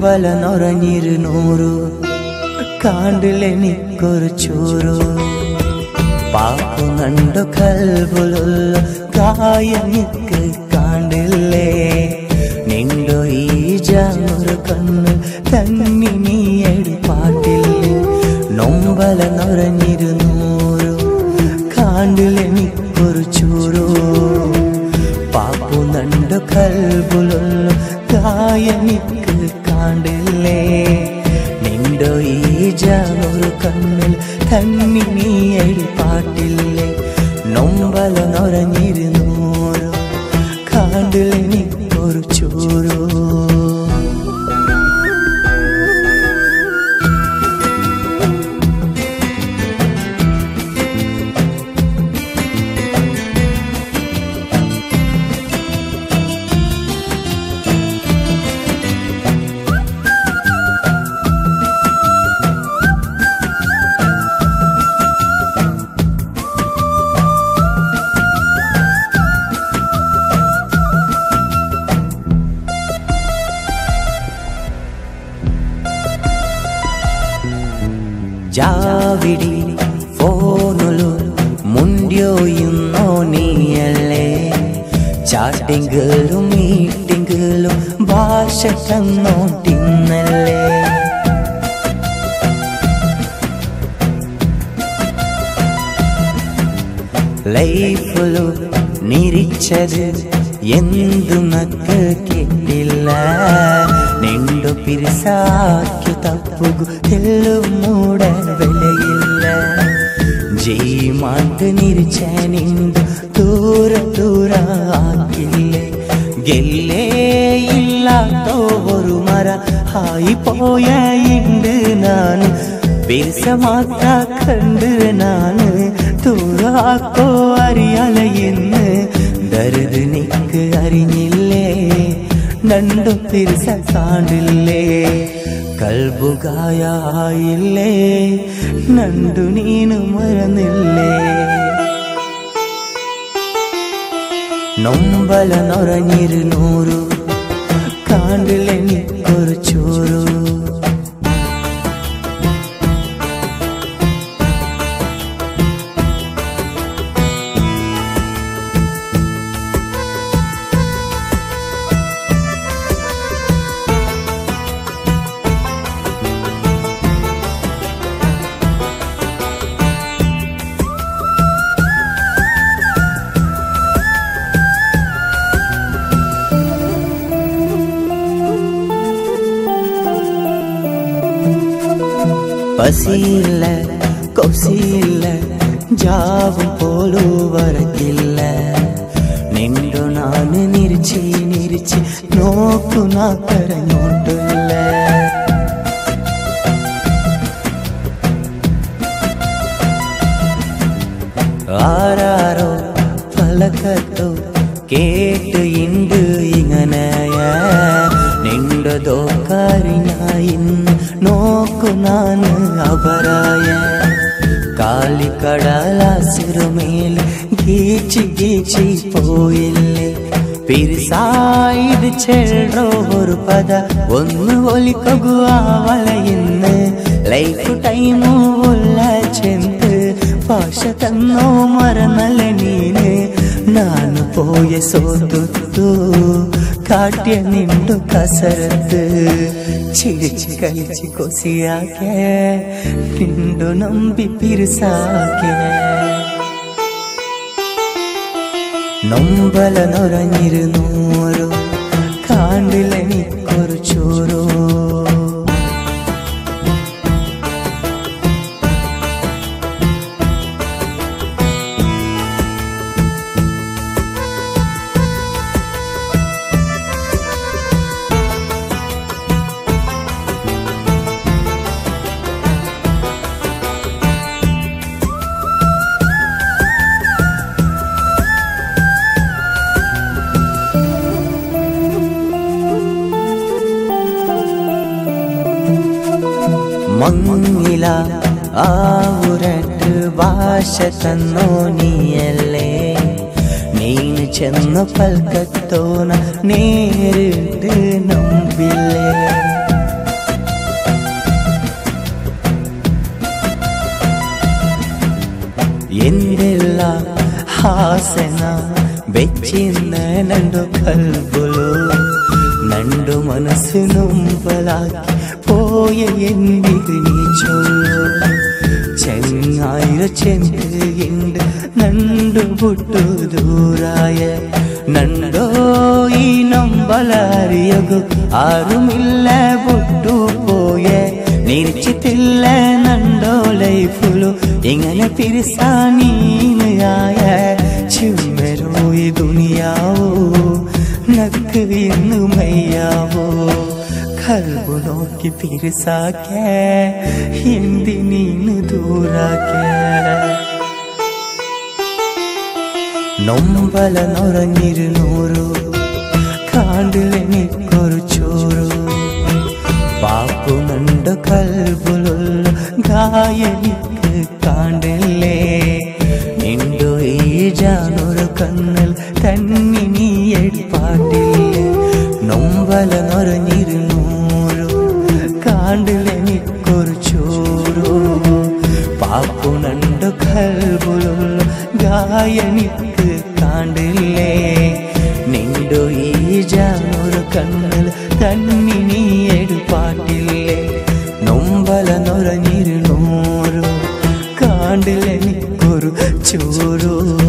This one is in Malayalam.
നൊമ്പല നൊറഞ്ഞിരുന്നൂറു കാണ്ടിലെനിക്കൊരു ചൂരു പാപ്പുന്നുണ്ട് കൽബുലുള്ള ഗായനിക്ക് കാണ്ടില്ലേ നിണ്ടോ ഈ ജാമൊരു കണ്ണ് തന്നി നീയടി പാട്ടില്ലേ നൊമ്പല നൊറഞ്ഞിരുന്നൂരു കാണ്ടിലെനിക്കൊരു ചൂരു പാപ്പുന്നുണ്ട് കൽബുലുള്ള ഗായനിക്ക് കാണ്ടില്ലേ നിണ്ടോ ഈ ജാനൊരു കണ്ണിൽ തന്നി നീയടി പാട്ടില്ലേ നൊമ്പല നൊറഞ്ഞിരുന്നൂരോ കാണ്ടിലെനിക്കൊരു ചൂരോ జావిడి ఫోనులు ముండ్యోయున్నో నీయల్లే ചാട്ടിങ്കളും മീറ്റിങ്കളും ഭാഷ തന്നോട്ടിന്നല്ലേ ലൈഫിലു നിരിച്ചത് എന്തു നക്ക് കിട്ടില്ല നിണ്ടു പിരിസാക്കി തപ്പുകു തെല്ലു മൂട വിലയില്ല ജയ്മാണ്ട് നിരിച്ച നിണ്ടു ദൂര ദൂര ആക്കില്ലേ ഗെല്ലേ ഇല്ലാത്തോ ഒരു മര ഹായി പോയ ഇണ്ട് ನಾನು ಬಿರ್ಸ ಮಾತ್ರ ಕಂಡು ನಾನು ತೂರಾಕೋ അറിയാല എന്ന് ദരുത് നിക്ക് അറിഞ്ഞില്ലേ രണ്ടു പിരിസ കാണ്ടില്ലേ കൽബുകായില്ലേ നണ്ടു നീനു മറന്നില്ലേ നൊമ്പല നൊറഞ്ഞിരുന്നൂറു കാണ്ടിലെനിക്കൊരു ചോരു പസിയില്ല കൊസിയില്ല ജാവും പോലും വരക്കില്ല നിണ്ടു നാന് നിരിച്ച് നിരിച്ച് നോക്കു നാ കരഞ്ഞോട്ടില്ല ആരാരോ പലക്കത്തോ കേട്ട് ഇണ്ട് ഇങ്ങനെയ നിണ്ടതോ കാരിഞ്ഞായിന്ന് നോക്കു നാന് അപരായ കാലിക്കടലാസിറുമേൽ ഗീച്ചി ഗീച്ചി പോയില്ലേ പിരിസായിത് ചെල්റോ ഒരു പദ ഒന്ന് ഒലിക്കൊകുವ വലയിന്ന് ലൈഫ് ടൈമು ಉಲ್ಲ ಚೆಂದು ಭಾಷ ತನ್ನೋ ಮರನಲ್ಲ ನೀನು ನಾನು പോയ സോത്തുത്തു കാട്ടിയ നിണ്ടു കസരത്ത് ചിരിച്ച് കളിച്ച് കൊസിയാക്കെ നിണ്ടു നമ്പി പിരിസാക്കെ നൊമ്പല നൊറഞ്ഞിരുന്നൂരോ കാണ്ടിലെനിക്കൊരു ചോരോ മങ്ങില ആ ഉരട്ട് ഭാഷ തന്നോ നീയല്ലേ നീನು ചെന്നു പൽക്കത്തോന നേരിട്ട് നമ്പില്ലേ ఆసన ಬೆಚ್ಚಿನ ನಂಡು ಕಲ್ಬುಲು ನಂಡು ಮನಸ್ಸು ನುಂಬಲಾಗಿ പോയ എന്തിത് നീ ചൊല്ലു ചെങ്ങായിര ചെണ്ട് നണ്ടു പുട്ടു ദൂരായ നണ്ടോ ഈ നമ്പലറിയകു ആരുമില്ല പുട്ടു പോയേ നിരിച്ചിട്ടില്ല നണ്ടോ ലൈഫുലു ഇങ്ങനെ പിരിസാനീയായ ചുമരോ ഈ ദുനിയാവോ നക്ക് ഇന്ന് മയ്യാവോ കൽബു നോക്കി പിരിസാക്കേ എന്തിനീന്ന് ദൂരാക്കേ നൊമ്പല നുറഞ്ഞിരുന്നൂറു കാണ്ടിലെനിക്കൊരു ചോറു പാപ്പു നണ്ട് കൽബുലുള്ള ഗായനിക്ക് കാണ്ടില്ലേ നിണ്ടു ഈ ജാനൊരു കണ്ണൽ തന്നി നീ എടിപ്പാട്ടില്ലേ നൊമ്പല നുറഞ്ഞിരുന്നൂറു കാണ്ടിലെനിക്കൊരു ചോറു പാപ്പു നണ്ട് കൽബുലുള്ള ഗായനിക്ക് കാണ്ടില്ലേ നിണ്ടു ഈ ജാനൊരു കണ്ണൽ തന്നി നീ എടുപ്പാട്ടില്ലേ നൊമ്പല നൊറഞ്ഞിരുന്നൂരു കാണ്ടിലെനിക്കൊരു ചോറു